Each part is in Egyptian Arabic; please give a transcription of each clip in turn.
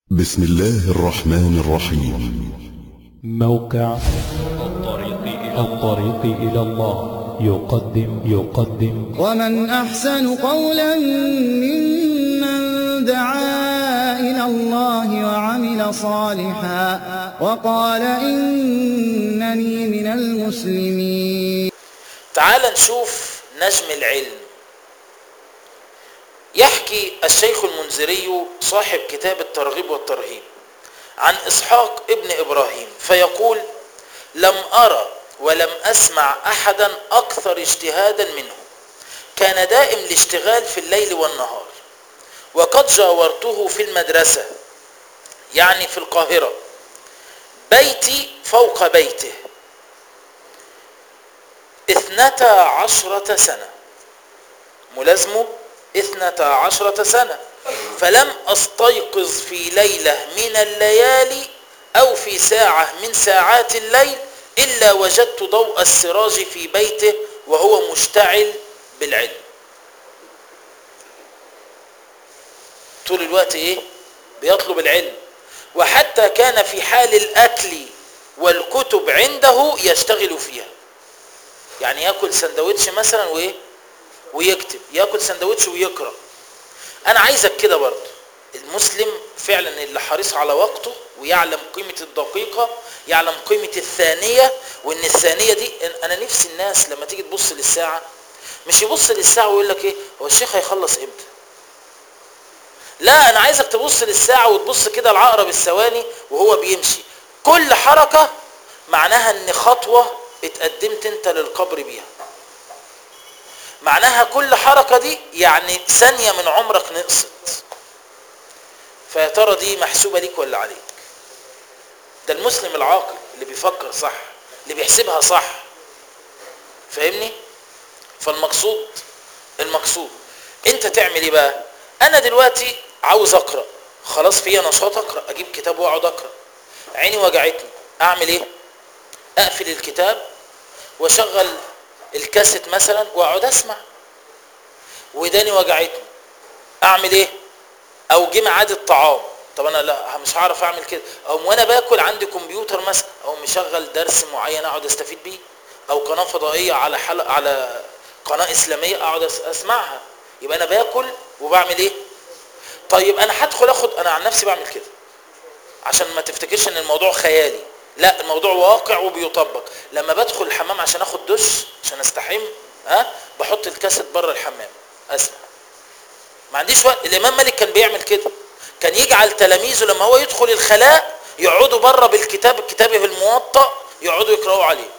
بسم الله الرحمن الرحيم موقع الطريق إلى الطريق إلى الله يقدم يقدم ومن أحسن قولا ممن دعا إلى الله وعمل صالحا وقال إنني من المسلمين تعال نشوف نجم العلم يحكي الشيخ المنذري صاحب كتاب الترغيب والترهيب عن إسحاق ابن إبراهيم فيقول لم أرى ولم أسمع أحدا أكثر اجتهادا منه كان دائم الاشتغال في الليل والنهار وقد جاورته في المدرسة يعني في القاهرة بيتي فوق بيته اثنتا عشرة سنة ملازمه اثنتا عشرة سنة فلم أستيقظ في ليلة من الليالي أو في ساعة من ساعات الليل إلا وجدت ضوء السراج في بيته وهو مشتعل بالعلم طول الوقت إيه؟ بيطلب العلم وحتى كان في حال الأكل والكتب عنده يشتغل فيها يعني ياكل سندوتش مثلا وايه ويكتب ياكل سندوتش ويقرا انا عايزك كده برضه المسلم فعلا اللي حريص على وقته ويعلم قيمة الدقيقة يعلم قيمة الثانية وان الثانية دي انا نفسي الناس لما تيجي تبص للساعة مش يبص للساعة ويقول لك ايه هو الشيخ هيخلص امتى لا انا عايزك تبص للساعة وتبص كده العقرب الثواني وهو بيمشي كل حركة معناها ان خطوة اتقدمت انت للقبر بيها معناها كل حركة دي يعني ثانية من عمرك نقصت فيا ترى دي محسوبة ليك ولا عليك ده المسلم العاقل اللي بيفكر صح اللي بيحسبها صح فاهمني فالمقصود المقصود انت تعمل ايه بقى انا دلوقتي عاوز اقرا خلاص فيا نشاط اقرا اجيب كتاب واقعد اقرا عيني وجعتني اعمل ايه اقفل الكتاب واشغل الكاسيت مثلا واقعد اسمع وداني وجعتني اعمل ايه او جه ميعاد الطعام طب انا لا مش هعرف اعمل كده او وانا باكل عندي كمبيوتر مثلا او مشغل درس معين اقعد استفيد بيه او قناه فضائيه على حلقه على قناه اسلاميه اقعد اسمعها يبقى انا باكل وبعمل ايه طيب انا هدخل اخد انا عن نفسي بعمل كده عشان ما تفتكرش ان الموضوع خيالي لا الموضوع واقع وبيطبق لما بدخل الحمام عشان اخد دش عشان استحم ها بحط الكاسيت بره الحمام اسمع ما عنديش وقت الامام مالك كان بيعمل كده كان يجعل تلاميذه لما هو يدخل الخلاء يقعدوا بره بالكتاب كتابه الموطأ يقعدوا يقرأوا عليه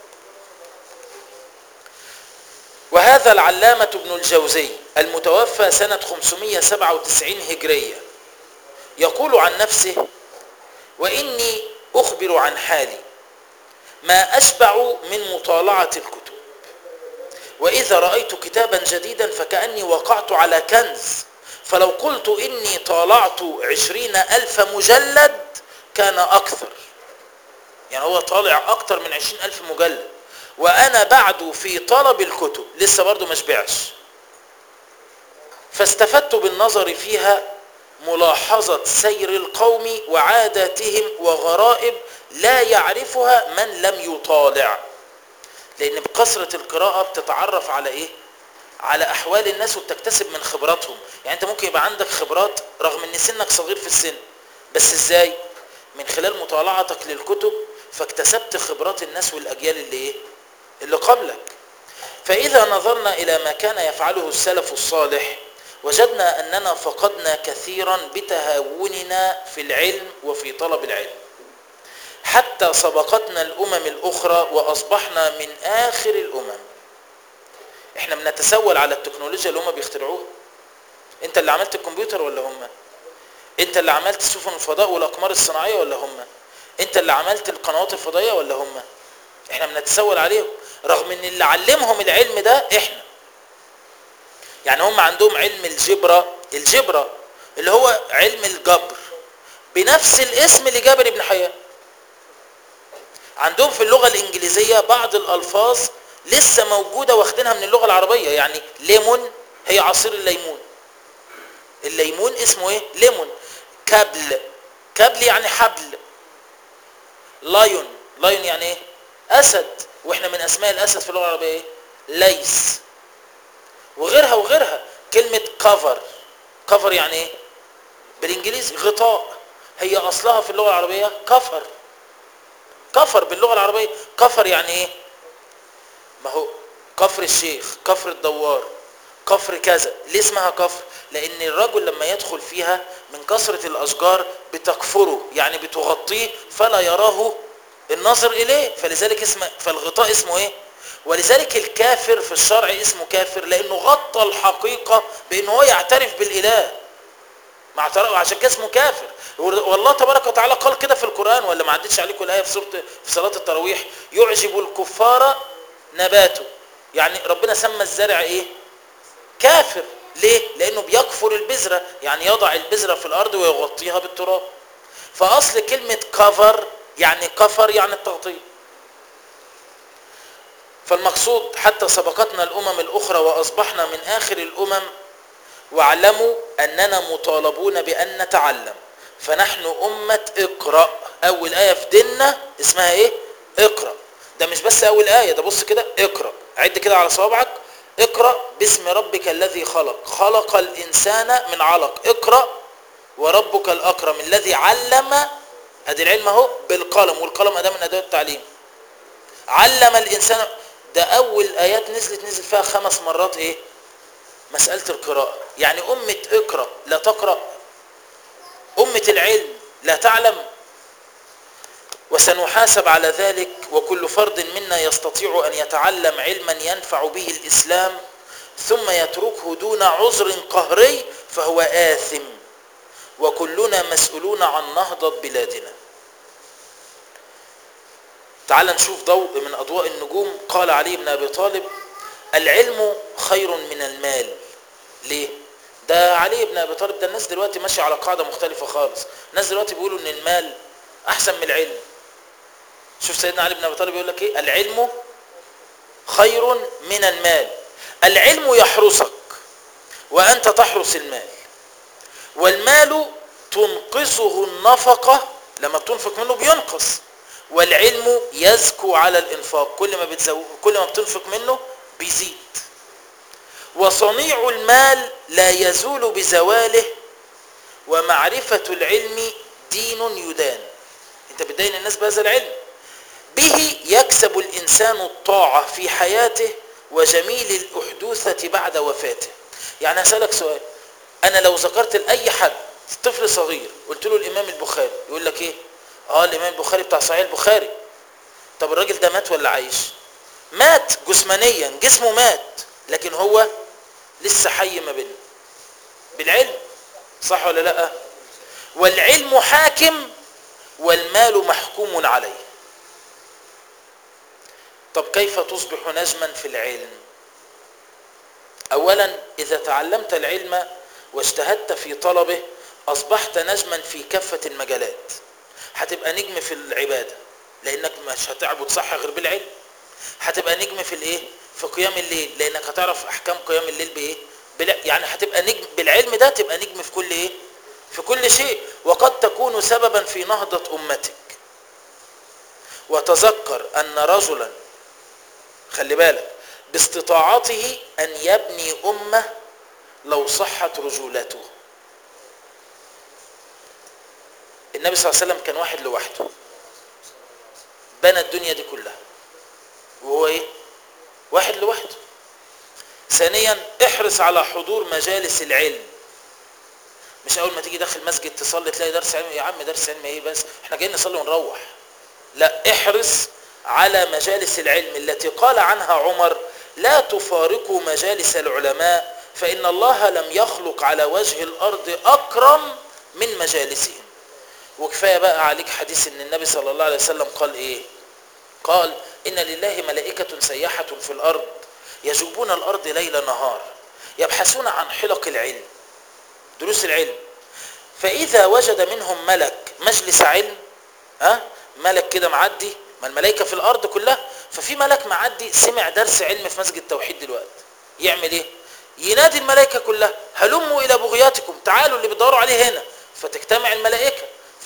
وهذا العلامة ابن الجوزي المتوفى سنة 597 هجرية يقول عن نفسه وإني أخبر عن حالي ما أشبع من مطالعة الكتب وإذا رأيت كتابا جديدا فكأني وقعت على كنز فلو قلت إني طالعت عشرين ألف مجلد كان أكثر يعني هو طالع أكثر من عشرين ألف مجلد وأنا بعد في طلب الكتب لسه برضو ما شبعش فاستفدت بالنظر فيها ملاحظة سير القوم وعاداتهم وغرائب لا يعرفها من لم يطالع لأن بكثرة القراءة بتتعرف على إيه؟ على أحوال الناس وبتكتسب من خبراتهم يعني أنت ممكن يبقى عندك خبرات رغم أن سنك صغير في السن بس إزاي؟ من خلال مطالعتك للكتب فاكتسبت خبرات الناس والأجيال اللي إيه؟ اللي قبلك فإذا نظرنا إلى ما كان يفعله السلف الصالح وجدنا أننا فقدنا كثيرا بتهاوننا في العلم وفي طلب العلم حتى سبقتنا الأمم الأخرى وأصبحنا من آخر الأمم احنا بنتسول على التكنولوجيا اللي هم بيخترعوها انت اللي عملت الكمبيوتر ولا هم انت اللي عملت سفن الفضاء والأقمار الصناعية ولا هم انت اللي عملت القنوات الفضائية ولا هم احنا بنتسول عليهم رغم ان اللي علمهم العلم ده احنا يعني هم عندهم علم الجبرة الجبرة اللي هو علم الجبر بنفس الاسم لجابر بن حيان عندهم في اللغة الإنجليزية بعض الألفاظ لسه موجودة واخدينها من اللغة العربية يعني ليمون هي عصير الليمون الليمون اسمه ايه ليمون كابل كابل يعني حبل لايون لايون يعني ايه اسد واحنا من اسماء الاسد في اللغه العربيه ايه ليس وغيرها وغيرها كلمه كفر كفر يعني ايه بالانجليزي غطاء هي اصلها في اللغه العربيه كفر كفر باللغه العربيه كفر يعني ايه ما هو كفر الشيخ كفر الدوار كفر كذا ليه اسمها كفر لان الرجل لما يدخل فيها من كثرة الاشجار بتكفره يعني بتغطيه فلا يراه الناظر اليه فلذلك اسم فالغطاء اسمه ايه ولذلك الكافر في الشرع اسمه كافر لانه غطى الحقيقة بانه هو يعترف بالاله مع عشان كده اسمه كافر والله تبارك وتعالى قال كده في القرآن ولا ما عدتش عليكم الآية في سورة في صلاة التراويح يعجب الكفار نباته يعني ربنا سمى الزرع ايه كافر ليه لانه بيكفر البذرة يعني يضع البذرة في الارض ويغطيها بالتراب فاصل كلمة كفر يعني كفر يعني التغطية فالمقصود حتى سبقتنا الامم الاخرى واصبحنا من اخر الامم واعلموا اننا مطالبون بان نتعلم فنحن امة اقرأ اول اية في ديننا اسمها ايه اقرأ ده مش بس اول اية ده بص كده اقرأ عد كده على صوابعك اقرأ باسم ربك الذي خلق خلق الانسان من علق اقرأ وربك الاكرم الذي علم ادي العلم اهو بالقلم والقلم اداه من ادوات التعليم علم الانسان ده اول ايات نزلت نزل فيها خمس مرات ايه مسألة القراءة يعني أمة اقرأ لا تقرأ أمة العلم لا تعلم وسنحاسب على ذلك وكل فرد منا يستطيع أن يتعلم علما ينفع به الإسلام ثم يتركه دون عذر قهري فهو آثم وكلنا مسؤولون عن نهضة بلادنا تعال نشوف ضوء من أضواء النجوم قال علي بن أبي طالب العلم خير من المال ليه ده علي بن ابي طالب ده الناس دلوقتي ماشيه على قاعده مختلفه خالص الناس دلوقتي بيقولوا ان المال احسن من العلم شوف سيدنا علي بن ابي طالب يقول لك ايه العلم خير من المال العلم يحرسك وانت تحرس المال والمال تنقصه النفقه لما بتنفق منه بينقص والعلم يزكو على الانفاق كل ما بتزو... كل ما بتنفق منه بيزيد وصنيع المال لا يزول بزواله ومعرفة العلم دين يدان انت بتدين الناس بهذا العلم به يكسب الإنسان الطاعة في حياته وجميل الأحدوثة بعد وفاته يعني أسألك سؤال أنا لو ذكرت لأي حد طفل صغير قلت له الإمام البخاري يقول لك إيه آه الإمام البخاري بتاع صحيح البخاري طب الراجل ده مات ولا عايش مات جسمانيا جسمه مات لكن هو لسه حي ما بيننا بالعلم صح ولا لا والعلم حاكم والمال محكوم عليه طب كيف تصبح نجما في العلم اولا اذا تعلمت العلم واجتهدت في طلبه اصبحت نجما في كافة المجالات هتبقى نجم في العبادة لانك مش هتعبد صح غير بالعلم هتبقى نجم في الايه في قيام الليل لانك هتعرف احكام قيام الليل بايه بلا يعني هتبقى نجم بالعلم ده تبقى نجم في كل ايه في كل شيء وقد تكون سببا في نهضة امتك وتذكر ان رجلا خلي بالك باستطاعته ان يبني امة لو صحت رجولته النبي صلى الله عليه وسلم كان واحد لوحده بنى الدنيا دي كلها وهو ايه واحد لوحده ثانيا احرص على حضور مجالس العلم مش اول ما تيجي داخل مسجد تصلي تلاقي درس علم يا عم درس علم ايه بس احنا جايين نصلي ونروح لا احرص على مجالس العلم التي قال عنها عمر لا تفارقوا مجالس العلماء فإن الله لم يخلق على وجه الأرض أكرم من مجالسهم وكفاية بقى عليك حديث ان النبي صلى الله عليه وسلم قال ايه قال إن لله ملائكة سياحة في الأرض يجوبون الأرض ليل نهار يبحثون عن حلق العلم دروس العلم فإذا وجد منهم ملك مجلس علم ها ملك كده معدي ما الملائكة في الأرض كلها ففي ملك معدي سمع درس علم في مسجد التوحيد دلوقتي يعمل ايه ينادي الملائكة كلها هلموا إلى بغياتكم تعالوا اللي بتدوروا عليه هنا فتجتمع الملائكة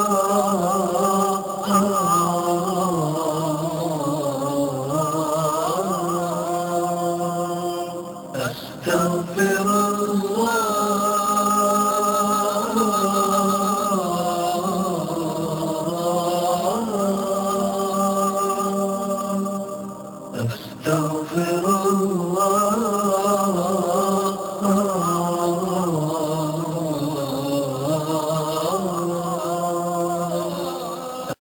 أستغفر الله أستغفر الله